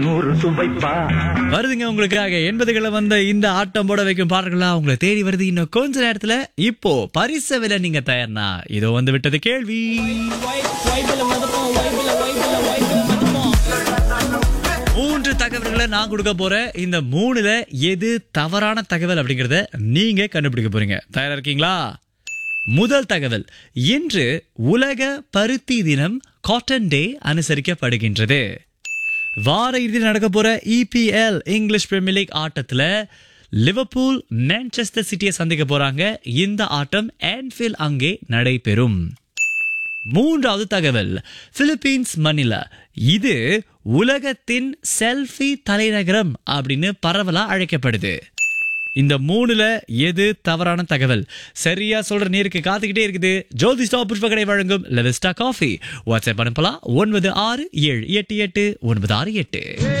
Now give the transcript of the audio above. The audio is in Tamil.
நூறு சுவைப்பா வருதுங்க உங்களுக்காக எண்பதுகளை வந்த இந்த ஆட்டம் போட வைக்கும் பாடல்களா உங்களை தேடி வருது இன்னும் கொஞ்ச நேரத்துல இப்போ பரிசு விலை நீங்க தயார்னா இதோ வந்து விட்டது கேள்வி மூன்று தகவல்களை நான் கொடுக்க போறேன் இந்த மூணுல எது தவறான தகவல் அப்படிங்கறத நீங்க கண்டுபிடிக்க போறீங்க தயாரா இருக்கீங்களா முதல் தகவல் இன்று உலக பருத்தி தினம் காட்டன் டே அனுசரிக்கப்படுகின்றது வார இறுதியில் நடக்க போற இபிஎல் இங்கிலீஷ் பிரீமியர் லீக் ஆட்டத்துல லிவர்பூல் மான்செஸ்டர் சிட்டியை சந்திக்க போறாங்க இந்த ஆட்டம் ஆன்ஃபீல் அங்கே நடைபெறும் மூன்றாவது தகவல் பிலிப்பீன்ஸ் மணிலா இது உலகத்தின் செல்ஃபி தலைநகரம் அப்படின்னு பரவலா அழைக்கப்படுது இந்த மூணுல எது தவறான தகவல் சரியா சொல்ற நேருக்கு காத்துக்கிட்டே இருக்குது ஜோதி ஸ்டாப் புஷ்பகடை வழங்கும் லெவஸ்டா காஃபி வாட்ஸ்அப் அனுப்பலாம் ஒன்பது ஆறு ஏழு எட்டு எட்டு ஒன்பது ஆறு எட்டு